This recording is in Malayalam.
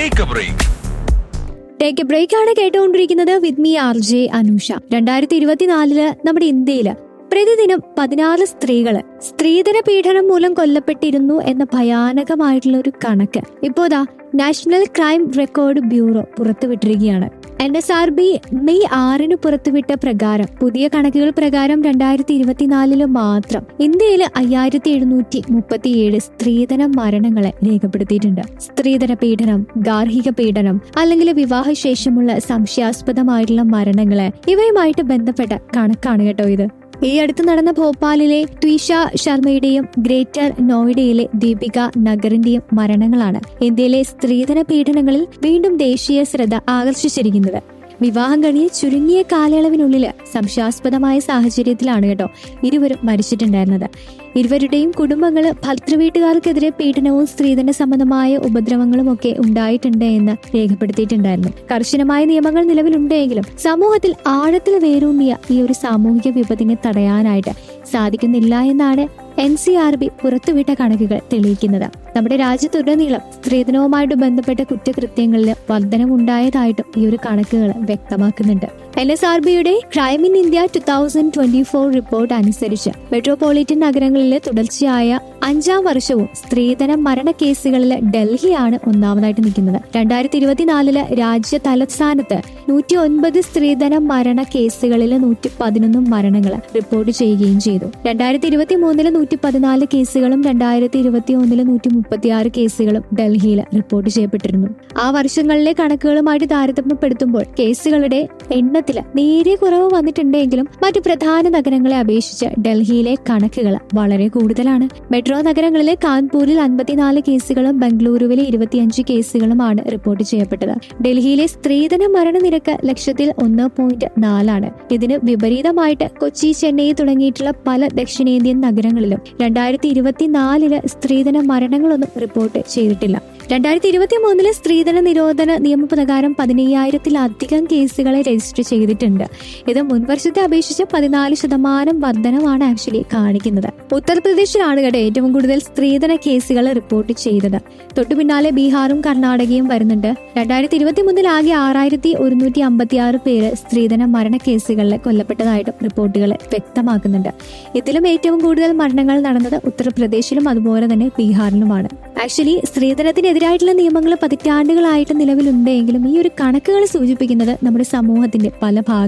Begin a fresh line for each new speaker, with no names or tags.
take a break
take a break ആണ് കേട്ടുകൊണ്ടിരിക്കുന്നത് with me R J Anusha രണ്ടായിരത്തി ഇരുപത്തിനാലില് നമ്മുടെ ഇന്ത്യയില് പ്രതിദിനം പതിനാറ് സ്ത്രീകള് സ്ത്രീധന പീഡനം മൂലം കൊല്ലപ്പെട്ടിരുന്നു എന്ന ഭയാനകമായിട്ടുള്ള ഒരു കണക്ക് ഇപ്പോതാ നാഷണൽ ക്രൈം റെക്കോർഡ് ബ്യൂറോ പുറത്തുവിട്ടിരിക്കുകയാണ് N S R B May ആറിന് പുറത്തുവിട്ട പ്രകാരം പുതിയ കണക്കുകൾ പ്രകാരം രണ്ടായിരത്തി ഇരുപത്തിനാലില് മാത്രം ഇന്ത്യയിൽ അയ്യായിരത്തി എഴുന്നൂറ്റി മുപ്പത്തിയേഴ് സ്ത്രീധന മരണങ്ങളെ രേഖപ്പെടുത്തിയിട്ടുണ്ട് സ്ത്രീധന പീഡനം ഗാർഹിക പീഡനം അല്ലെങ്കിൽ വിവാഹശേഷമുള്ള സംശയാസ്പദമായിട്ടുള്ള മരണങ്ങള് ഇവയുമായിട്ട് ബന്ധപ്പെട്ട കണക്കാണ് കേട്ടോ ഇത് ഈ അടുത്ത് നടന്ന ഭോപ്പാലിലെ ട്വീഷ ശർമ്മയുടെയും ഗ്രേറ്റർ നോയിഡയിലെ ദീപിക നഗറിന്റെയും മരണങ്ങളാണ് ഇന്ത്യയിലെ സ്ത്രീധന പീഡനങ്ങളിൽ വീണ്ടും ദേശീയ ശ്രദ്ധ ആകർഷിച്ചിരിക്കുന്നത് വിവാഹം കഴിഞ്ഞ് ചുരുങ്ങിയ കാലയളവിനുള്ളിൽ സംശയാസ്പദമായ സാഹചര്യത്തിലാണ് കേട്ടോ ഇരുവരും മരിച്ചിട്ടുണ്ടായിരുന്നത് ഇരുവരുടെയും കുടുംബങ്ങള് ഭർത്തൃവീട്ടുകാർക്കെതിരെ പീഡനവും സ്ത്രീധന സംബന്ധമായ ഉപദ്രവങ്ങളും ഒക്കെ ഉണ്ടായിട്ടുണ്ട് എന്ന് രേഖപ്പെടുത്തിയിട്ടുണ്ടായിരുന്നു കർശനമായ നിയമങ്ങൾ നിലവിലുണ്ടെങ്കിലും സമൂഹത്തിൽ ആഴത്തിൽ വേരൂന്നിയ ഈ ഒരു സാമൂഹിക വിപത്തിനെ തടയാനായിട്ട് സാധിക്കുന്നില്ല എന്നാണ് എൻ സി ആർ ബി പുറത്തുവിട്ട കണക്കുകൾ തെളിയിക്കുന്നത് നമ്മുടെ രാജ്യത്തുടനീളം സ്ത്രീധനവുമായിട്ട് ബന്ധപ്പെട്ട കുറ്റകൃത്യങ്ങളിൽ വർധനമുണ്ടായതായിട്ടും ഈ ഒരു കണക്കുകൾ വ്യക്തമാക്കുന്നുണ്ട് എൻ എസ് ആർ ബിയുടെ crime in India two thousand twenty four report അനുസരിച്ച് മെട്രോപൊളിറ്റൻ നഗരങ്ങളിൽ തുടർച്ചയായ അഞ്ചാം വർഷവും സ്ത്രീധന മരണ കേസുകളിൽ ഡൽഹിയാണ് ഒന്നാമതായിട്ട് നിൽക്കുന്നത് രണ്ടായിരത്തി ഇരുപത്തിനാലില് രാജ്യ തലസ്ഥാനത്ത് നൂറ്റി ഒൻപത് സ്ത്രീധന മരണ കേസുകളിൽ നൂറ്റി പതിനൊന്ന് മരണങ്ങൾ റിപ്പോർട്ട് ചെയ്യുകയും ചെയ്തു രണ്ടായിരത്തി ഇരുപത്തി മൂന്നില് നൂറ്റി പതിനാല് കേസുകളും രണ്ടായിരത്തി ഇരുപത്തി ഒന്നില് നൂറ്റി മുപ്പത്തിയാറ് കേസുകളും ഡൽഹിയിൽ റിപ്പോർട്ട് ചെയ്യപ്പെട്ടിരുന്നു ആ വർഷങ്ങളിലെ കണക്കുകളുമായിട്ട് താരതമ്യപ്പെടുത്തുമ്പോൾ കേസുകളുടെ എണ്ണത്തില് നേരിയ കുറവ് വന്നിട്ടുണ്ടെങ്കിലും മറ്റു പ്രധാന നഗരങ്ങളെ അപേക്ഷിച്ച് ഡൽഹിയിലെ കണക്കുകൾ വളരെ കൂടുതലാണ് മെട്രോ നഗരങ്ങളിലെ കാൺപൂരിൽ അൻപത്തിനാല് കേസുകളും ബംഗളൂരുവിലെ ഇരുപത്തിയഞ്ച് കേസുകളുമാണ് റിപ്പോർട്ട് ചെയ്യപ്പെട്ടത് ഡൽഹിയിലെ സ്ത്രീധന മരണനിരക്ക് ലക്ഷത്തിൽ ഒന്ന് പോയിന്റ് നാലാണ് ഇതിന് വിപരീതമായിട്ട് കൊച്ചി ചെന്നൈ തുടങ്ങിയിട്ടുള്ള പല ദക്ഷിണേന്ത്യൻ നഗരങ്ങളിലും രണ്ടായിരത്തി ഇരുപത്തിനാലില് സ്ത്രീധന മരണങ്ങളൊന്നും റിപ്പോർട്ട് ചെയ്തിട്ടില്ല രണ്ടായിരത്തി ഇരുപത്തി മൂന്നില് സ്ത്രീധന നിരോധന നിയമപ്രകാരം പതിനയ്യായിരത്തിലധികം കേസുകളെ രജിസ്റ്റർ ചെയ്തിട്ടുണ്ട് ഇത് മുൻവർഷത്തെ അപേക്ഷിച്ച് പതിനാല് ശതമാനം വർധനമാണ് ആക്ച്വലി കാണിക്കുന്നത് ഉത്തർപ്രദേശിലാണ് കേട്ടോ ഏറ്റവും കൂടുതൽ സ്ത്രീധന കേസുകൾ റിപ്പോർട്ട് ചെയ്തത് തൊട്ടു പിന്നാലെ ബീഹാറും കർണാടകയും വരുന്നുണ്ട് രണ്ടായിരത്തി ഇരുപത്തി മൂന്നിൽ ആകെ ആറായിരത്തി ഒരുന്നൂറ്റി അമ്പത്തി ആറ് പേര് സ്ത്രീധന മരണ കേസുകളിൽ കൊല്ലപ്പെട്ടതായിട്ടും റിപ്പോർട്ടുകൾ വ്യക്തമാക്കുന്നുണ്ട് ഇതിലും ഏറ്റവും കൂടുതൽ മരണങ്ങൾ നടന്നത് ഉത്തർപ്രദേശിലും അതുപോലെ തന്നെ ബീഹാറിലുമാണ് ആക്ച്വലി സ്ത്രീധനത്തിനെതിരായിട്ടുള്ള നിയമങ്ങൾ പതിറ്റാണ്ടുകളായിട്ട് നിലവിലുണ്ടെങ്കിലും ഈ ഒരു കണക്കുകൾ സൂചിപ്പിക്കുന്നത് നമ്മുടെ സമൂഹത്തിന്റെ പല ഭാഗ